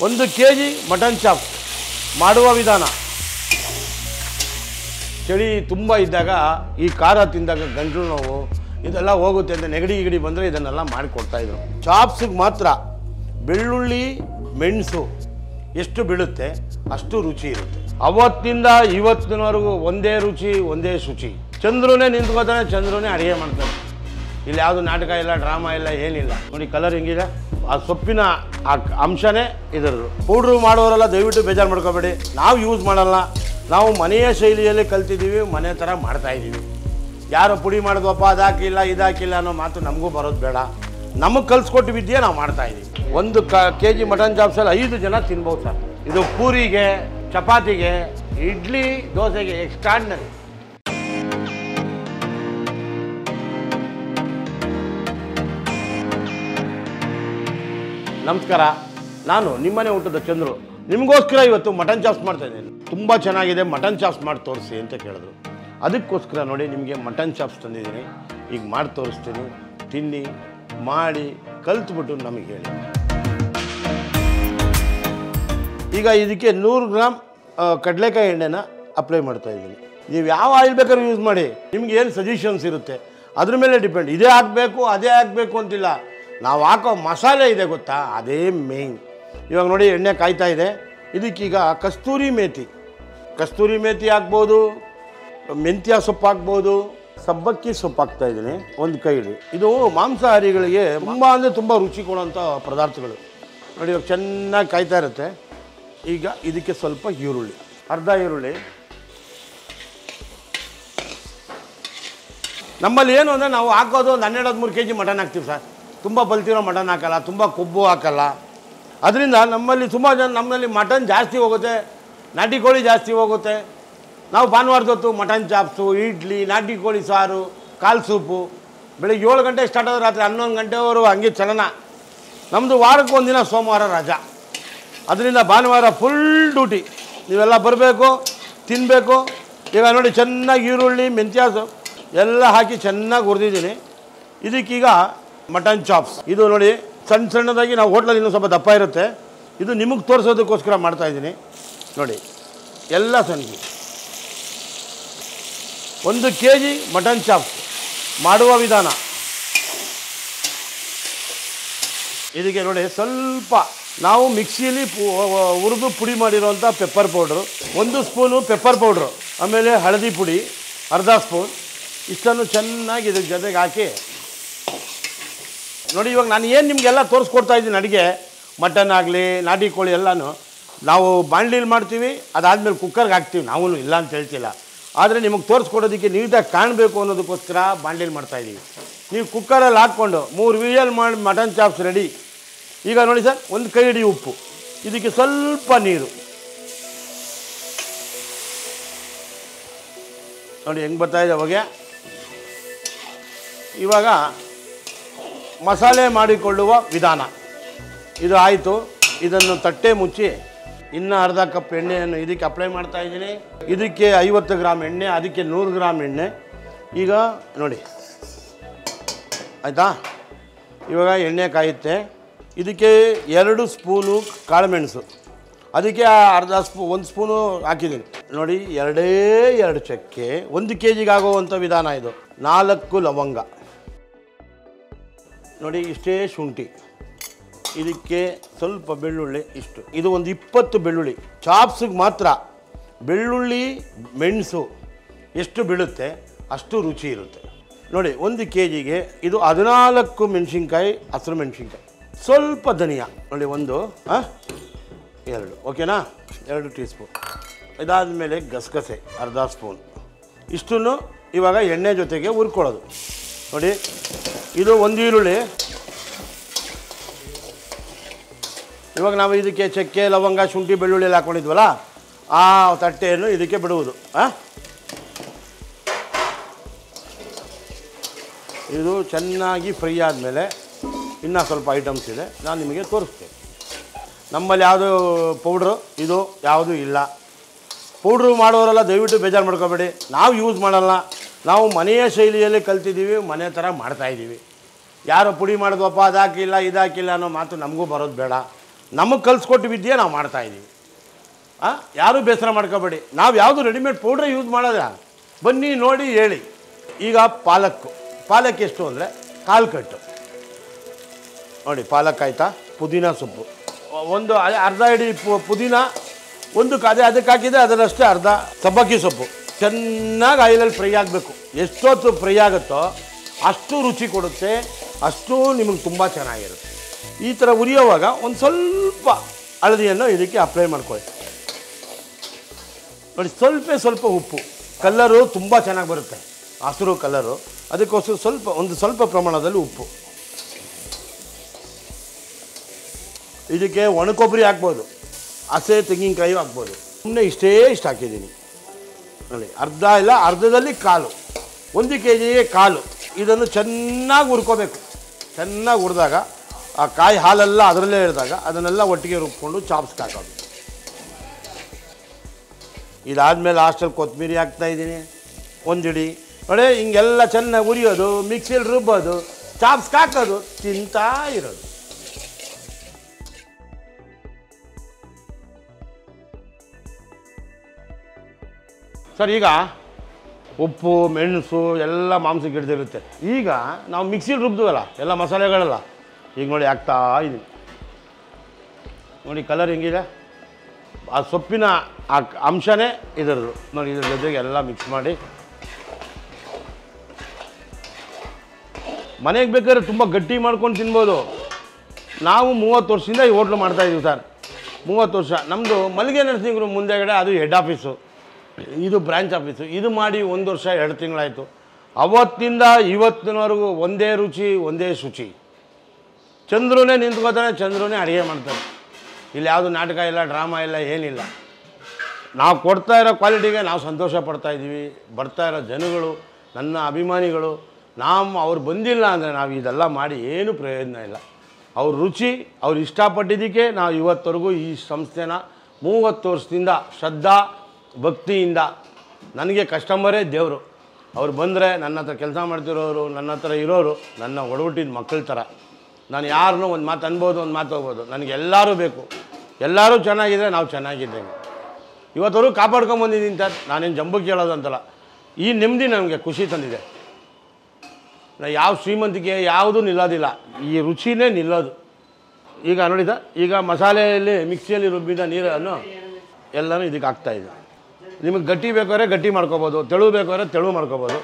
ಒಂದು K G mutton chop ಮಾಡುವ ವಿಧಾನ ಚಳಿ ತುಂಬ ಇದ್ದಾಗ ಈ ಖಾರ ತಿಂದಾಗ ಗಂಟಲು ನೋವು ಇದೆಲ್ಲ ಹೋಗುತ್ತೆ ಅಂತ ನೆಗಡಿ ಗಿಗಡಿ ಬಂದರೆ ಇದನ್ನೆಲ್ಲ ಮಾಡಿಕೊಡ್ತಾಯಿದ್ರು ಚಾಪ್ಸಿಗೆ ಮಾತ್ರ ಬೆಳ್ಳುಳ್ಳಿ ಮೆಣಸು ಎಷ್ಟು ಬೀಳುತ್ತೆ ಅಷ್ಟು ರುಚಿ ಇರುತ್ತೆ ಅವತ್ತಿಂದ ಇವತ್ತಿನವರೆಗೂ ಒಂದೇ ರುಚಿ ಒಂದೇ ಶುಚಿ ಚಂದ್ರನೇ ನಿಂತ್ಕೋತಾನೆ ಚಂದ್ರನೇ ಅಡುಗೆ ಮಾಡ್ತಾನೆ ಇಲ್ಲಿ ಯಾವುದು ನಾಟಕ ಇಲ್ಲ ಡ್ರಾಮಾ ಇಲ್ಲ ಏನಿಲ್ಲ ನೋಡಿ ಕಲರ್ ಹೆಂಗಿದೆ ಆ ಸೊಪ್ಪಿನ ಆ ಕ- ಅಂಶನೇ ಇದರದು ಪೌಡ್ರು ಮಾಡೋರೆಲ್ಲ ದಯವಿಟ್ಟು ಬೇಜಾರು ಮಾಡ್ಕೋಬೇಡಿ ನಾವು ಯೂಸ್ ಮಾಡಲ್ಲ ನಾವು ಮನೆಯ ಶೈಲಿಯಲ್ಲಿ ಕಲ್ತಿದ್ದೀವಿ ಮನೆ ಥರ ಮಾಡ್ತಾ ಇದ್ದೀವಿ ಯಾರೋ ಪುಡಿ ಮಾಡಿದ್ವಪ್ಪ ಅದು ಹಾಕಿಲ್ಲ ಇದು ಹಾಕಿಲ್ಲ ಅನ್ನೋ ಮಾತು ನಮಗೂ ಬರೋದು ಬೇಡ ನಮಗೆ ಕಲ್ಸ್ಕೊಟ್ಟು ವಿದ್ಯೆ ನಾವು ಮಾಡ್ತಾ ಇದ್ದೀವಿ ಒಂದು ಕ ಕೆ ಜಿ ಮಟನ್ ಚಾಪ್ಸಲ್ಲಿ ಐದು ಜನ ತಿನ್ಬೋದು ಸರ್ ಇದು ಪೂರಿಗೆ ಚಪಾತಿಗೆ ಇಡ್ಲಿ ದೋಸೆಗೆ ಎಕ್ಸ್ಟ್ರಾಡ್ನರಿ ನಮಸ್ಕಾರ ನಾನು ನಿಮ್ಮನೆ ಊಟದ ಚಂದ್ರು ನಿಮಗೋಸ್ಕರ ಇವತ್ತು ಮಟನ್ ಚಾಪ್ಸ್ ಮಾಡ್ತಾ ಇದ್ದೀನಿ ತುಂಬ ಚೆನ್ನಾಗಿದೆ ಮಟನ್ ಚಾಪ್ಸ್ ಮಾಡಿ ತೋರಿಸಿ ಅಂತ ಕೇಳಿದ್ರು ಅದಕ್ಕೋಸ್ಕರ ನೋಡಿ ನಿಮಗೆ ಮಟನ್ ಚಾಪ್ಸ್ ತಂದಿದ್ದೀನಿ ಈಗ ಮಾಡಿ ತೋರಿಸ್ತೀನಿ ತಿನ್ನಿ ಮಾಡಿ ಕಲ್ತ್ಬಿಟ್ಟು ನಮಗೆ ಹೇಳಿ ಈಗ ಇದಕ್ಕೆ ನೂರು ಗ್ರಾಮ್ ಆ, ಕಡಲೆಕಾಯಿ ಎಣ್ಣೆನ ಅಪ್ಲೈ ಮಾಡ್ತಾ ಇದ್ದೀನಿ ನೀವು ಯಾವ ಆಯಿಲ್ ಬೇಕಾದ್ರೂ ಯೂಸ್ ಮಾಡಿ ನಿಮ್ಗೆ ಏನು ಸಜೆಷನ್ಸ್ ಇರುತ್ತೆ ಅದ್ರ ಮೇಲೆ ಡಿಪೆಂಡ್ ಇದೇ ಹಾಕಬೇಕು ಅದೇ ಹಾಕಬೇಕು ಅಂತಿಲ್ಲ ನಾವು ಹಾಕೋ ಮಸಾಲೆ ಇದೆ ಗೊತ್ತಾ ಅದೇ ಮೇಯ್ನ್ ಇವಾಗ ನೋಡಿ ಎಣ್ಣೆ ಕಾಯ್ತಾ ಇದೆ ಇದಕ್ಕೀಗ ಕಸ್ತೂರಿ ಮೇಥಿ ಕಸ್ತೂರಿ ಮೇಥಿ ಹಾಕ್ಬೋದು ಮೆಂತ್ಯ ಸೊಪ್ಪು ಹಾಕ್ಬೋದು ಸಬ್ಬಕ್ಕಿ ಸೊಪ್ಪು ಹಾಕ್ತಾ ಇದ್ದೀನಿ ಒಂದು ಕೈಲಿ ಇದು ಮಾಂಸಾಹಾರಿಗಳಿಗೆ ತುಂಬ ಅಂದರೆ ತುಂಬ ರುಚಿ ಕೊಡುವಂಥ ಪದಾರ್ಥಗಳು ನೋಡಿ ಇವಾಗ ಚೆನ್ನಾಗಿ ಕಾಯ್ತಾ ಇರುತ್ತೆ ಈಗ ಇದಕ್ಕೆ ಸ್ವಲ್ಪ ಈರುಳ್ಳಿ ಅರ್ಧ ಈರುಳ್ಳಿ ನಮ್ಮಲ್ಲಿ ಏನು ಅಂದರೆ ನಾವು ಹಾಕೋದು ಒಂದು ಹನ್ನೆರಡು ಹದಿಮೂರು ಕೆ ಜಿ ಮಟನ್ ಹಾಕ್ತೀವಿ ಸರ್ ತುಂಬ ಬಲ್ತಿರೋ ಮಟನ್ ಹಾಕಲ್ಲ ತುಂಬ ಕೊಬ್ಬು ಹಾಕಲ್ಲ ಅದರಿಂದ ನಮ್ಮಲ್ಲಿ ತುಂಬ ಜನ ನಮ್ಮಲ್ಲಿ ಮಟನ್ ಜಾಸ್ತಿ ಹೋಗುತ್ತೆ ನಾಟಿ ಕೋಳಿ ಜಾಸ್ತಿ ಹೋಗುತ್ತೆ ನಾವು ಭಾನುವಾರದ ಹೊತ್ತು ಮಟನ್ ಚಾಪ್ಸು ಇಡ್ಲಿ ನಾಟಿ ಕೋಳಿ ಸಾರು ಕಾಲು ಸೂಪು ಬೆಳಿಗ್ಗೆ ಏಳು ಗಂಟೆಗೆ ಸ್ಟಾರ್ಟ್ ಆದ್ರೆ ರಾತ್ರಿ ಹನ್ನೊಂದು ಗಂಟೆವರೆಗೂ ಹಂಗೆ ಚಲನ ನಮ್ಮದು ವಾರಕ್ಕೆ ಒಂದಿನ ಸೋಮವಾರ ರಜಾ ಅದರಿಂದ ಭಾನುವಾರ ಫುಲ್ ಡ್ಯೂಟಿ ನೀವೆಲ್ಲ ಬರಬೇಕು ತಿನ್ನಬೇಕು ಈಗ ನೋಡಿ ಚೆನ್ನಾಗಿ ಈರುಳ್ಳಿ ಮೆಂತ್ಯ ಸೊಪ್ಪು ಎಲ್ಲ ಹಾಕಿ ಚೆನ್ನಾಗಿ ಹುರಿದಿದ್ದೀನಿ ಇದಕ್ಕೀಗ ಮಟನ್ ಚಾಪ್ಸ್ ಇದು ನೋಡಿ ಸಣ್ಣ ಸಣ್ಣದಾಗಿ ನಾವು ಹೋಟ್ಲಲ್ಲಿ ಇನ್ನೂ ಸ್ವಲ್ಪ ದಪ್ಪ ಇರುತ್ತೆ ಇದು ನಿಮಗೆ ತೋರಿಸೋದಕ್ಕೋಸ್ಕರ ಮಾಡ್ತಾಯಿದ್ದೀನಿ ನೋಡಿ ಎಲ್ಲ ಸಣ್ಣಗೆ ಒಂದು ಕೆ ಜಿ ಮಟನ್ ಚಾಪ್ಸ್ ಮಾಡುವ ವಿಧಾನ ಇದಕ್ಕೆ ನೋಡಿ ಸ್ವಲ್ಪ ನಾವು ಮಿಕ್ಸಿಯಲ್ಲಿ ಹುರಿದು ಪುಡಿ ಮಾಡಿರೋಂಥ ಪೆಪ್ಪರ್ ಪೌಡ್ರು ಒಂದು ಸ್ಪೂನು ಪೆಪ್ಪರ್ ಪೌಡ್ರು ಆಮೇಲೆ ಹಳದಿ ಪುಡಿ ಅರ್ಧ ಸ್ಪೂನ್ ಇಷ್ಟನ್ನು ಚೆನ್ನಾಗಿ ಇದ್ರ ಜೊತೆಗೆ ಹಾಕಿ ನೋಡಿ ಇವಾಗ ನಾನು ಏನು ನಿಮಗೆಲ್ಲ ತೋರಿಸ್ಕೊಡ್ತಾ ಇದ್ದೀನಿ ಅಡುಗೆ ಮಟನ್ ಆಗಲಿ ನಾಟಿ ಕೋಳಿ ಎಲ್ಲನೂ ನಾವು ಬಾಣಲಿಲಿ ಮಾಡ್ತೀವಿ ಅದಾದಮೇಲೆ ಕುಕ್ಕರ್ಗೆ ಹಾಕ್ತೀವಿ ನಾವು ಇಲ್ಲ ಅಂತ ಹೇಳ್ತಿಲ್ಲ ಆದರೆ ನಿಮಗೆ ತೋರಿಸ್ಕೊಡೋದಕ್ಕೆ ನೀಟಾಗಿ ಕಾಣಬೇಕು ಅನ್ನೋದಕ್ಕೋಸ್ಕರ ಬಾಣಲಿಲಿ ಮಾಡ್ತಾಯಿದ್ದೀವಿ ನೀವು ಕುಕ್ಕರಲ್ಲಿ ಹಾಕ್ಕೊಂಡು ಮೂರು ವಿಯಲ್ ಮಾಡಿ ಮಟನ್ ಚಾಪ್ಸ್ ರೆಡಿ ಈಗ ನೋಡಿ ಸರ್ ಒಂದು ಕೈ ಹಿಡಿ ಉಪ್ಪು ಇದಕ್ಕೆ ಸ್ವಲ್ಪ ನೀರು ನೋಡಿ ಹೆಂಗೆ ಬರ್ತಾ ಇದೆ ಹೊಗೆ ಇವಾಗ ಮಸಾಲೆ ಮಾಡಿಕೊಳ್ಳುವ ವಿಧಾನ ಇದು ಆಯಿತು ಇದನ್ನು ತಟ್ಟೆ ಮುಚ್ಚಿ ಇನ್ನು ಅರ್ಧ ಕಪ್ ಎಣ್ಣೆಯನ್ನು ಇದಕ್ಕೆ ಅಪ್ಲೈ ಮಾಡ್ತಾ ಇದ್ದೀನಿ ಇದಕ್ಕೆ ಐವತ್ತು ಗ್ರಾಮ್ ಎಣ್ಣೆ ಅದಕ್ಕೆ ನೂರು ಗ್ರಾಮ್ ಎಣ್ಣೆ ಈಗ ನೋಡಿ ಆಯಿತಾ ಇವಾಗ ಎಣ್ಣೆ ಕಾಯುತ್ತೆ ಇದಕ್ಕೆ ಎರಡು ಸ್ಪೂನು ಕಾಳುಮೆಣಸು ಅದಕ್ಕೆ ಆ ಅರ್ಧ ಸ್ಪೂ ಒಂದು ಸ್ಪೂನು ಹಾಕಿದ್ದೀನಿ ನೋಡಿ ಎರಡೇ ಎರಡು ಚಕ್ಕೆ ಒಂದು ಕೆ ಜಿಗೆ ಆಗುವಂಥ ವಿಧಾನ ಇದು ನಾಲ್ಕು ಲವಂಗ ನೋಡಿ ಇಷ್ಟೇ ಶುಂಠಿ ಇದಕ್ಕೆ ಸ್ವಲ್ಪ ಬೆಳ್ಳುಳ್ಳಿ ಇಷ್ಟು ಇದು ಒಂದು ಇಪ್ಪತ್ತು ಬೆಳ್ಳುಳ್ಳಿ ಚಾಪ್ಸಿಗೆ ಮಾತ್ರ ಬೆಳ್ಳುಳ್ಳಿ ಮೆಣಸು ಎಷ್ಟು ಬೀಳುತ್ತೆ ಅಷ್ಟು ರುಚಿ ಇರುತ್ತೆ ನೋಡಿ ಒಂದು ಕೆ ಜಿಗೆ ಇದು ಹದಿನಾಲ್ಕು ಮೆಣಸಿನ್ಕಾಯಿ ಹಸಿರು ಮೆಣಸಿನ್ಕಾಯಿ ಸ್ವಲ್ಪ ಧನಿಯಾ ನೋಡಿ ಒಂದು ಆ? ಎರಡು ಓಕೆನಾ ಎರಡು ಟೀ ಸ್ಪೂನ್ ಇದಾದ ಮೇಲೆ ಗಸಗಸೆ ಅರ್ಧ ಸ್ಪೂನ್ ಇಷ್ಟನ್ನು ಇವಾಗ ಎಣ್ಣೆ ಜೊತೆಗೆ ಹುರ್ಕೊಳ್ಳೋದು ನೋಡಿ ಇದು ಒಂದು ಈರುಳ್ಳಿ ಇವಾಗ ನಾವು ಇದಕ್ಕೆ ಚಕ್ಕೆ ಲವಂಗ ಶುಂಠಿ ಬೆಳ್ಳುಳ್ಳಿ ಎಲ್ಲ ಹಾಕ್ಕೊಂಡಿದ್ವಲ್ಲ ಆ ತಟ್ಟೆಯನ್ನು ಇದಕ್ಕೆ ಬಿಡುವುದು ಆ? ಇದು ಚೆನ್ನಾಗಿ ಫ್ರೈ ಆದಮೇಲೆ ಇನ್ನೂ ಸ್ವಲ್ಪ ಐಟಮ್ಸ್ ಇದೆ ನಾನು ನಿಮಗೆ ತೋರಿಸ್ತೇನೆ ನಮ್ಮಲ್ಲಿ ಯಾವುದು ಪೌಡ್ರು ಇದು ಯಾವುದೂ ಇಲ್ಲ ಪೌಡ್ರು ಮಾಡೋರೆಲ್ಲ ದಯವಿಟ್ಟು ಬೇಜಾರು ಮಾಡ್ಕೋಬೇಡಿ ನಾವು ಯೂಸ್ ಮಾಡಲ್ಲ ನಾವು ಮನೆಯ ಶೈಲಿಯಲ್ಲಿ ಕಲ್ತಿದ್ದೀವಿ ಮನೆ ಥರ ಮಾಡ್ತಾಯಿದ್ದೀವಿ ಯಾರೋ ಪುಡಿ ಮಾಡಿದ್ವಪ್ಪ ಅದು ಹಾಕಿಲ್ಲ ಇದು ಹಾಕಿಲ್ಲ ಅನ್ನೋ ಮಾತು ನಮಗೂ ಬರೋದು ಬೇಡ ನಮಗೆ ಕಲಿಸ್ಕೊಟ್ಟು ವಿದ್ಯೆ ನಾವು ಮಾಡ್ತಾ ಇದ್ದೀವಿ ಆ? ಯಾರೂ ಬೇಸರ ಮಾಡ್ಕೋಬೇಡಿ ನಾವು ಯಾವುದು ರೆಡಿಮೇಡ್ ಪೌಡ್ರೇ ಯೂಸ್ ಮಾಡೋದ ಬನ್ನಿ ನೋಡಿ ಹೇಳಿ ಈಗ ಪಾಲಕ್ಕು ಪಾಲಕ್ ಎಷ್ಟು ಅಂದರೆ ಕಾಲು ಕಟ್ಟು ನೋಡಿ ಪಾಲಕ್ ಆಯಿತಾ ಪುದೀನ ಸೊಪ್ಪು ಒಂದು ಅ- ಅರ್ಧ ಇಡೀ ಪು- ಪುದೀನ ಒಂದು ಕ- ಅದೇ ಅದಕ್ಕೆ ಹಾಕಿದೆ ಅದರಷ್ಟೇ ಅರ್ಧ ಸಬ್ಬಕ್ಕಿ ಸೊಪ್ಪು ಚೆನ್ನಾಗಿ ಆಯಿಲಲ್ಲಿ ಫ್ರೈ ಆಗಬೇಕು ಎಷ್ಟೊತ್ತು ಫ್ರೈ ಆಗುತ್ತೋ ಅಷ್ಟು ರುಚಿ ಕೊಡುತ್ತೆ ಅಷ್ಟು ನಿಮಗೆ ತುಂಬ ಚೆನ್ನಾಗಿರುತ್ತೆ ಈ ಥರ ಉರಿಯೋವಾಗ ಒಂದು ಸ್ವಲ್ಪ ಹಳದಿಯನ್ನು ಇದಕ್ಕೆ ಅಪ್ಲೈ ಮಾಡ್ಕೊಳ್ಳಿ ನೋಡಿ ಸ್ವಲ್ಪ ಸ್ವಲ್ಪ ಉಪ್ಪು ಕಲ್ಲರು ತುಂಬ ಚೆನ್ನಾಗಿ ಬರುತ್ತೆ ಹಸಿರು ಕಲರು ಅದಕ್ಕೋಸ್ಕರ ಸ್ವಲ್ಪ ಒಂದು ಸ್ವಲ್ಪ ಪ್ರಮಾಣದಲ್ಲಿ ಉಪ್ಪು ಇದಕ್ಕೆ ಒಣಕೊಬ್ಬರಿ ಹಾಕ್ಬೋದು ಹಸೆ ತೆಂಗಿನಕಾಯಿ ಹಾಕ್ಬೋದು ಸುಮ್ಮನೆ ಇಷ್ಟೇ ಇಷ್ಟು ಹಾಕಿದ್ದೀನಿ ನೋಡಿ ಅರ್ಧ ಇಲ್ಲ ಅರ್ಧದಲ್ಲಿ ಕಾಲು ಒಂದು ಕೆ ಜಿಗೆ ಕಾಲು ಇದನ್ನು ಚೆನ್ನಾಗಿ ಹುರ್ಕೋಬೇಕು ಚೆನ್ನಾಗಿ ಹುರಿದಾಗ ಆ ಕಾಯಿ ಹಾಲೆಲ್ಲ ಅದರಲ್ಲೇ ಇಳಿದಾಗ ಅದನ್ನೆಲ್ಲ ಒಟ್ಟಿಗೆ ರುಬ್ಕೊಂಡು ಚಾಪ್ಸ್ಗೆ ಹಾಕೋದು ಇದಾದಮೇಲೆ ಲಾಸ್ಟಲ್ಲಿ ಕೊತ್ತಂಬರಿ ಹಾಕ್ತಾ ಇದ್ದೀನಿ ಒಂದಿಡಿ ನೋಡಿ ಹಿಂಗೆಲ್ಲ ಚೆನ್ನಾಗಿ ಉರಿಯೋದು ಮಿಕ್ಸಿಯಲ್ಲಿ ರುಬ್ಬೋದು ಚಾಪ್ಸ್ಗೆ ಹಾಕೋದು ತಿಂತಾ ಇರೋದು ಸರ್ ಈಗ ಉಪ್ಪು ಮೆಣಸು ಎಲ್ಲ ಮಾಂಸಕ್ಕೆ ಹಿಡ್ದಿರುತ್ತೆ ಈಗ ನಾವು ಮಿಕ್ಸಿಲಿ ರುಬ್ದುವಲ್ಲ ಎಲ್ಲ ಮಸಾಲೆಗಳೆಲ್ಲ ಈಗ ನೋಡಿ ಹಾಕ್ತಾ ಇದ್ದೀನಿ ನೋಡಿ ಕಲರ್ ಹೆಂಗಿದೆ ಆ ಸೊಪ್ಪಿನ ಆ ಕ- ಅಂಶನೇ ಇದರದು ನೋಡಿ ಇದ್ರ ಜೊತೆಗೆ ಎಲ್ಲ ಮಿಕ್ಸ್ ಮಾಡಿ ಮನೆಗೆ ಬೇಕಾದ್ರೆ ತುಂಬ ಗಟ್ಟಿ ಮಾಡ್ಕೊಂಡು ತಿನ್ಬೋದು ನಾವು ಮೂವತ್ತು ವರ್ಷದಿಂದ ಈ ಹೋಟ್ಲು ಮಾಡ್ತಾಯಿದ್ದೀವಿ ಸರ್ ಮೂವತ್ತು ವರ್ಷ ನಮ್ಮದು ಮಲ್ಲಿಗೆ ನರ್ಸಿಂಗ್ ರೂಮ್ ಮುಂದೆಗಡೆ ಅದು ಹೆಡ್ ಆಫೀಸು ಇದು ಬ್ರ್ಯಾಂಚ್ ಆಫೀಸು ಇದು ಮಾಡಿ ಒಂದು ವರ್ಷ ಎರಡು ತಿಂಗಳಾಯಿತು ಅವತ್ತಿಂದ ಇವತ್ತಿನವರೆಗೂ ಒಂದೇ ರುಚಿ ಒಂದೇ ಶುಚಿ ಚಂದ್ರನೇ ನಿಂತ್ಕೋತಾನೆ ಚಂದ್ರನೇ ಅಡುಗೆ ಮಾಡ್ತಾನೆ ಇಲ್ಲಿ ಯಾವುದು ನಾಟಕ ಇಲ್ಲ ಡ್ರಾಮಾ ಇಲ್ಲ ಏನಿಲ್ಲ ನಾವು ಕೊಡ್ತಾ ಇರೋ ಕ್ವಾಲಿಟಿಗೆ ನಾವು ಸಂತೋಷ ಪಡ್ತಾ ಇದ್ದೀವಿ ಬರ್ತಾ ಇರೋ ಜನಗಳು ನನ್ನ ಅಭಿಮಾನಿಗಳು ನಾವು ಅವ್ರು ಬಂದಿಲ್ಲ ಅಂದರೆ ನಾವು ಇದೆಲ್ಲ ಮಾಡಿ ಏನೂ ಪ್ರಯೋಜನ ಇಲ್ಲ ಅವ್ರ ರುಚಿ ಅವ್ರು ಇಷ್ಟಪಟ್ಟಿದ್ದಕ್ಕೆ ನಾವು ಇವತ್ತವರೆಗೂ ಈ ಸಂಸ್ಥೆನ ಮೂವತ್ತು ವರ್ಷದಿಂದ ಶ್ರದ್ಧಾ ಭಕ್ತಿಯಿಂದ ನನಗೆ ಕಸ್ಟಮರೇ ದೇವರು ಅವ್ರು ಬಂದರೆ ನನ್ನ ಹತ್ರ ಕೆಲಸ ಮಾಡ್ತಿರೋರು ನನ್ನ ಹತ್ರ ಇರೋರು ನನ್ನ ಒಡಹುಟ್ಟಿದ ಮಕ್ಕಳ ಥರ ನಾನು ಯಾರನ್ನೂ ಒಂದು ಮಾತು ಅನ್ಬೋದು ಒಂದು ಮಾತು ಹೋಗ್ಬೋದು ನನಗೆ ಎಲ್ಲರೂ ಬೇಕು ಎಲ್ಲರೂ ಚೆನ್ನಾಗಿದ್ದರೆ ನಾವು ಚೆನ್ನಾಗಿದ್ದೇವೆ ಇವತ್ತವರು ಕಾಪಾಡ್ಕೊಂಬಂದಿದ್ದೀನಿ ಸರ್ ನಾನೇನು ಜಂಬಕ್ಕೆ ಹೇಳೋದು ಅಂತಲ್ಲ ಈ ನೆಮ್ಮದಿ ನನಗೆ ಖುಷಿ ತಂದಿದೆ ನಾ ಯಾವ ಶ್ರೀಮಂತಿಕೆ ಯಾವುದೂ ನಿಲ್ಲೋದಿಲ್ಲ ಈ ರುಚಿನೇ ನಿಲ್ಲೋದು ಈಗ ನೋಡಿದ ಈಗ ಮಸಾಲೆಯಲ್ಲಿ ಮಿಕ್ಸಿಯಲ್ಲಿ ರುಬ್ಬಿದ ನೀರನ್ನು ಎಲ್ಲನೂ ಇದಕ್ಕೆ ಹಾಕ್ತಾಯಿದ್ದೆ ನಿಮಗೆ ಗಟ್ಟಿ ಬೇಕಾದ್ರೆ ಗಟ್ಟಿ ಮಾಡ್ಕೋಬೋದು ತೆಳು ಬೇಕಾದ್ರೆ ತೆಳು ಮಾಡ್ಕೋಬೋದು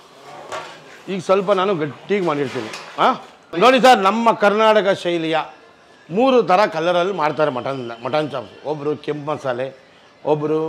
ಈಗ ಸ್ವಲ್ಪ ನಾನು ಗಟ್ಟಿಗೆ ಮಾಡಿರ್ತೀನಿ ಹಾಂ ನೋಡಿ ಸರ್ ನಮ್ಮ ಕರ್ನಾಟಕ ಶೈಲಿಯ ಮೂರು ಥರ ಕಲರಲ್ಲಿ ಮಾಡ್ತಾರೆ ಮಟನ್ ಮಟನ್ ಚಾಪ್ಸ್ ಒಬ್ಬರು ಕೆಂಪು ಮಸಾಲೆ ಒಬ್ಬರು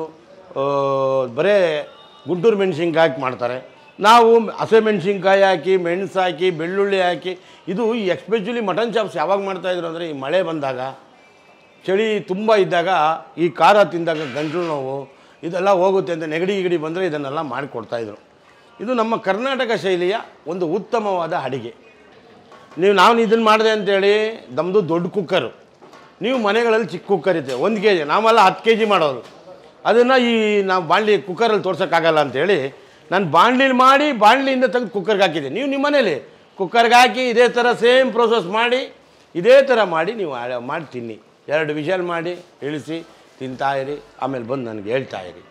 ಬರೇ ಗುಂಟೂರು ಮೆಣಸಿನ್ಕಾಯಿ ಹಾಕಿ ಮಾಡ್ತಾರೆ ನಾವು ಹಸಿಮೆಣ್ಸಿನ್ಕಾಯಿ ಹಾಕಿ ಮೆಣಸು ಹಾಕಿ ಬೆಳ್ಳುಳ್ಳಿ ಹಾಕಿ ಇದು ಈ ಎಕ್ಸ್ಪೆಷಲಿ ಮಟನ್ ಚಾಪ್ಸ್ ಯಾವಾಗ ಮಾಡ್ತಾಯಿದ್ರು ಅಂದರೆ ಈ ಮಳೆ ಬಂದಾಗ ಚಳಿ ತುಂಬ ಇದ್ದಾಗ ಈ ಖಾರ ತಿಂದಾಗ ಗಂಟಲು ನೋವು ಇದೆಲ್ಲ ಹೋಗುತ್ತೆ ಅಂತ ನೆಗಡಿ ಗಿಗಡಿ ಬಂದರೆ ಇದನ್ನೆಲ್ಲ ಮಾಡಿಕೊಡ್ತಾಯಿದ್ರು ಇದು ನಮ್ಮ ಕರ್ನಾಟಕ ಶೈಲಿಯ ಒಂದು ಉತ್ತಮವಾದ ಅಡಿಗೆ ನೀವು ನಾನು ಇದನ್ನು ಮಾಡಿದೆ ಅಂತೇಳಿ ನಮ್ಮದು ದೊಡ್ಡ ಕುಕ್ಕರು ನೀವು ಮನೆಗಳಲ್ಲಿ ಚಿಕ್ಕ ಕುಕ್ಕರ್ ಇದೆ ಒಂದು ಕೆ ಜಿ ನಾವೆಲ್ಲ ಹತ್ತು ಕೆ ಜಿ ಮಾಡೋದು ಅದನ್ನು ಈ ನಾವು ಬಾಣಲಿ ಕುಕ್ಕರಲ್ಲಿ ತೋರ್ಸೋಕ್ಕಾಗಲ್ಲ ಅಂತೇಳಿ ನಾನು ಬಾಣಲಿಲಿ ಮಾಡಿ ಬಾಣಲಿಯಿಂದ ತೆಗೆದು ಕುಕ್ಕರ್ಗೆ ಹಾಕಿದ್ದೆ ನೀವು ನಿಮ್ಮ ಮನೇಲಿ ಕುಕ್ಕರ್ಗೆ ಹಾಕಿ ಇದೇ ಥರ ಸೇಮ್ ಪ್ರೋಸೆಸ್ ಮಾಡಿ ಇದೇ ಥರ ಮಾಡಿ ನೀವು ಆ- ಮಾಡಿ ತಿನ್ನಿ ಎರಡು ವಿಷಲ್ ಮಾಡಿ ಇಳಿಸಿ ತಿಂತಾ ಇರಿ ಆಮೇಲೆ ಬಂದು ನನಗೆ ಹೇಳ್ತಾ ಇರಿ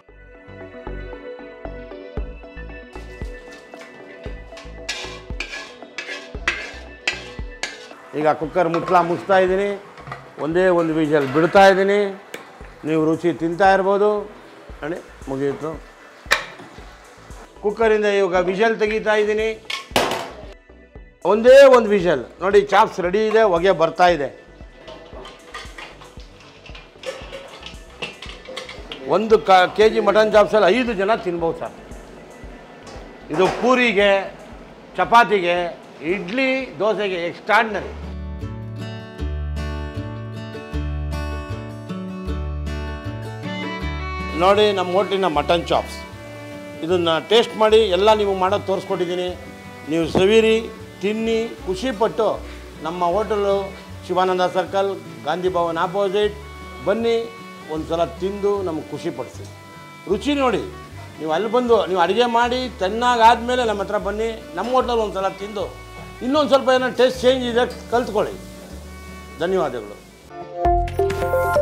ಈಗ ಕುಕ್ಕರ್ ಮುಟ್ಲ ಮುಚ್ತಾ ಇದ್ದೀನಿ ಒಂದೇ ಒಂದು ವಿಷಲ್ ಬಿಡ್ತಾ ಇದ್ದೀನಿ ನೀವು ರುಚಿ ತಿಂತಾ ಇರ್ಬೋದು ನೋಡಿ ಮುಗಿಯಿತು ಕುಕ್ಕರಿಂದ ಇವಾಗ ವಿಷಲ್ ತೆಗಿತಾ ಇದ್ದೀನಿ ಒಂದೇ ಒಂದು ವಿಷಲ್ ನೋಡಿ ಚಾಪ್ಸ್ ರೆಡಿ ಇದೆ ಹೊಗೆ ಬರ್ತಾ ಇದೆ ಒಂದು ಕ ಕೆ ಜಿ ಮಟನ್ ಚಾಪ್ಸಲ್ಲಿ ಐದು ಜನ ತಿನ್ಬೋದು ಸರ್ ಇದು ಪೂರಿಗೆ ಚಪಾತಿಗೆ ಇಡ್ಲಿ ದೋಸೆಗೆ ಎಕ್ಸ್ಟ್ರಾಡ್ನರಿ ನೋಡಿ ನಮ್ಮ ಹೋಟ್ಲಿನ ಮಟನ್ ಚಾಪ್ಸ್ ಇದನ್ನು ಟೇಸ್ಟ್ ಮಾಡಿ ಎಲ್ಲ ನೀವು ಮಾಡೋದು ತೋರಿಸ್ಕೊಟ್ಟಿದ್ದೀನಿ ನೀವು ಸವಿರಿ ತಿನ್ನಿ ಖುಷಿಪಟ್ಟು ನಮ್ಮ hotel Shivananda circle Gandhi Bhavan opposite ಬನ್ನಿ ಒಂದು ಸಲ ತಿಂದು ನಮಗೆ ಖುಷಿಪಡಿಸಿ ರುಚಿ ನೋಡಿ ನೀವು ಅಲ್ಲಿ ಬಂದು ನೀವು ಅಡುಗೆ ಮಾಡಿ ಚೆನ್ನಾಗಿ ಆದಮೇಲೆ ನಮ್ಮ ಹತ್ರ ಬನ್ನಿ ನಮ್ಮ ಹೋಟ್ಲಲ್ಲಿ ಒಂದು ಸಲ ತಿಂದು ಇನ್ನೊಂದು ಸ್ವಲ್ಪ ಏನೋ ಟೇಸ್ಟ್ ಚೇಂಜ್ ಇದೆ ಕಲ್ತ್ಕೊಳ್ಳಿ ಧನ್ಯವಾದಗಳು ಬಾಯ್